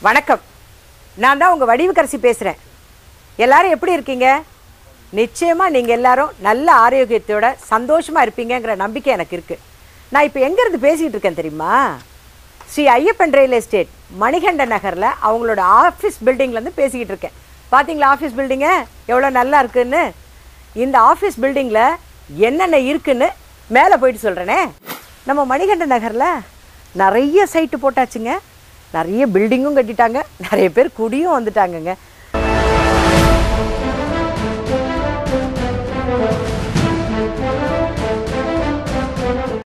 வணக்கம் நான் தான் உங்கள் வடிவுக்கரசி பேசுகிறேன் எல்லாரும் எப்படி இருக்கீங்க நிச்சயமாக நீங்கள் எல்லாரும் நல்ல ஆரோக்கியத்தோட சந்தோஷமாக இருப்பீங்கங்கிற நம்பிக்கை எனக்கு இருக்குது நான் இப்போ எங்கேருந்து பேசிகிட்டு இருக்கேன் தெரியுமா ஸ்ரீ ஐயப்பன் ரியல் எஸ்டேட் மணிகண்ட நகரில் அவங்களோட ஆஃபீஸ் பில்டிங்லேருந்து பேசிக்கிட்டு இருக்கேன் பார்த்தீங்களா ஆஃபீஸ் பில்டிங்கை எவ்வளோ நல்லா இருக்குன்னு இந்த ஆஃபீஸ் பில்டிங்கில் என்னென்ன இருக்குன்னு மேலே போயிட்டு சொல்கிறேனே நம்ம மணிகண்ட நகரில் நிறைய சைட்டு போட்டாச்சுங்க நிறைய பில்டிங்கும் கட்டிட்டாங்க நிறைய பேர் குடியும் வந்துட்டாங்கங்க